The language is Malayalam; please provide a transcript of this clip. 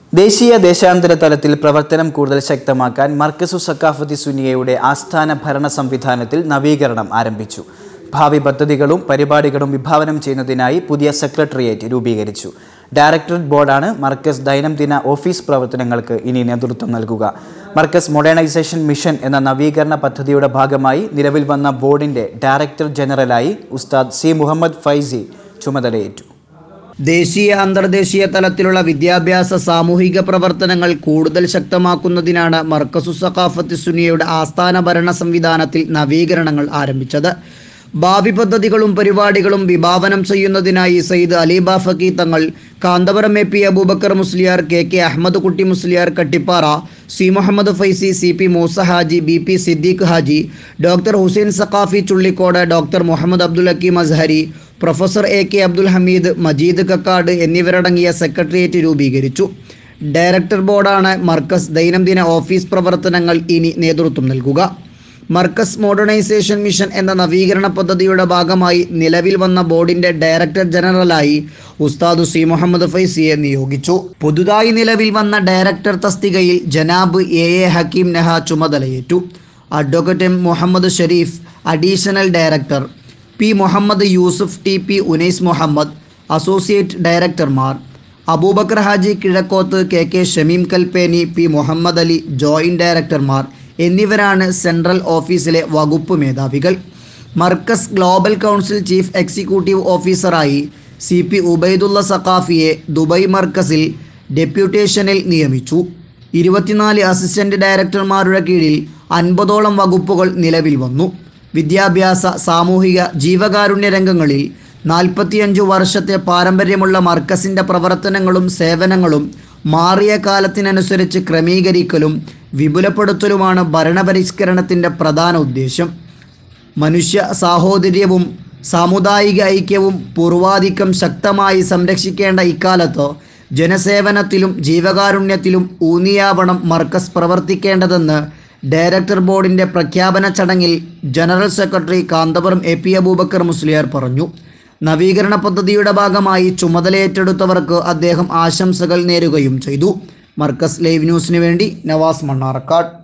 ദേശീയ ദേശാന്തര തലത്തിൽ പ്രവർത്തനം കൂടുതൽ ശക്തമാക്കാൻ മർക്കസു സക്കാഫത്തി സുനിയയുടെ ആസ്ഥാന ഭരണ സംവിധാനത്തിൽ നവീകരണം ആരംഭിച്ചു ഭാവി പദ്ധതികളും പരിപാടികളും വിഭാവനം ചെയ്യുന്നതിനായി പുതിയ സെക്രട്ടേറിയറ്റ് രൂപീകരിച്ചു ഡയറക്ടറേറ്റ് ബോർഡാണ് മർക്കസ് ദൈനംദിന ഓഫീസ് പ്രവർത്തനങ്ങൾക്ക് ഇനി നേതൃത്വം നൽകുക മർക്കസ് മോഡേണൈസേഷൻ മിഷൻ എന്ന നവീകരണ പദ്ധതിയുടെ ഭാഗമായി നിലവിൽ വന്ന ബോർഡിന്റെ ഡയറക്ടർ ജനറലായി ഉസ്താദ് സി മുഹമ്മദ് ഫൈസി ചുമതലയേറ്റു ദേശീയ അന്തർദേശീയ തലത്തിലുള്ള വിദ്യാഭ്യാസ സാമൂഹിക പ്രവർത്തനങ്ങൾ കൂടുതൽ ശക്തമാക്കുന്നതിനാണ് മർക്കസു സഖാഫത്ത് സുനിയയുടെ ആസ്ഥാന ഭരണ സംവിധാനത്തിൽ നവീകരണങ്ങൾ ആരംഭിച്ചത് ഭാവി പദ്ധതികളും പരിപാടികളും വിഭാവനം ചെയ്യുന്നതിനായി Sayyid Aliba Faqi Thangal Kanthapuram A P Aboobacker Musliyar K K Ahammad Kutty Musliyar Kattipara C Muhammad Faizy C P Moosa Haji B P Siddique Haji doctor Hussain Saqafi Chullikode doctor Muhammad Abdul Hakeem Azhari professor A K Abdul Hameed Majeed Kakkad എന്നിവരടങ്ങിയ സെക്രട്ടേറിയറ്റ് രൂപീകരിച്ചു ഡയറക്ടർ ബോർഡാണ് മർക്കസ് ദൈനംദിന ഓഫീസ് പ്രവർത്തനങ്ങൾ ഇനി നേതൃത്വം നൽകുക മർക്കസ് മോഡേണൈസേഷൻ മിഷൻ എന്ന നവീകരണ പദ്ധതിയുടെ ഭാഗമായി നിലവിൽ വന്ന ബോർഡിന്റെ ഡയറക്ടർ ജനറലായി ഉസ്താദ് സി മുഹമ്മദ് ഫൈസിയെ നിയോഗിച്ചു പുതുതായി നിലവിൽ വന്ന ഡയറക്ടർ തസ്തികയിൽ ജനാബ് എ എ ഹക്കീം നെഹ ചുമതലയേറ്റു advocate M Muhammad Shareef additional director P Muhammad Yousuf T P Unais Muhammad associate ഡയറക്ടർമാർ Aboobacker Haji Kizhakkoth K K Shameem Kalpeni P Muhammad Ali joint ഡയറക്ടർമാർ എന്നിവരാണ് സെൻട്രൽ ഓഫീസിലെ വകുപ്പ് മേധാവികൾ Markaz global council chief executive ഓഫീസറായി സി പി ഉബൈദുള്ള സഖാഫിയെ ദുബൈ മർക്കസിൽ ഡെപ്യൂട്ടേഷനിൽ നിയമിച്ചു ഇരുപത്തിനാല് അസിസ്റ്റന്റ് ഡയറക്ടർമാരുടെ കീഴിൽ അൻപതോളം വകുപ്പുകൾ നിലവിൽ വന്നു വിദ്യാഭ്യാസ സാമൂഹിക ജീവകാരുണ്യ രംഗങ്ങളിൽ നാൽപ്പത്തിയഞ്ചു വർഷത്തെ പാരമ്പര്യമുള്ള മർക്കസിൻ്റെ പ്രവർത്തനങ്ങളും സേവനങ്ങളും മാറിയ കാലത്തിനനുസരിച്ച് ക്രമീകരിക്കലും വിപുലപ്പെടുത്തലുമാണ് ഭരണപരിഷ്കരണത്തിൻ്റെ പ്രധാന ഉദ്ദേശ്യം മനുഷ്യ സാഹോദര്യവും സാമുദായിക ഐക്യവും പൂർവാധികം ശക്തമായി സംരക്ഷിക്കേണ്ട ഇക്കാലത്ത് ജനസേവനത്തിലും ജീവകാരുണ്യത്തിലും ഊന്നിയാവണം മർക്കസ് പ്രവർത്തിക്കേണ്ടതെന്ന് ഡയറക്ടർ ബോർഡിൻ്റെ പ്രഖ്യാപന ചടങ്ങിൽ general secretary Kanthapuram A P Aboobacker Musliyar പറഞ്ഞു നവീകരണ പദ്ധതിയുടെ ഭാഗമായി ചുമതലയേറ്റെടുത്തവർക്ക് അദ്ദേഹം ആശംസകൾ നേരുകയും ചെയ്തു മർക്കസ് ലൈവ് ന്യൂസിന് വേണ്ടി നവാസ് മണ്ണാർക്കാട്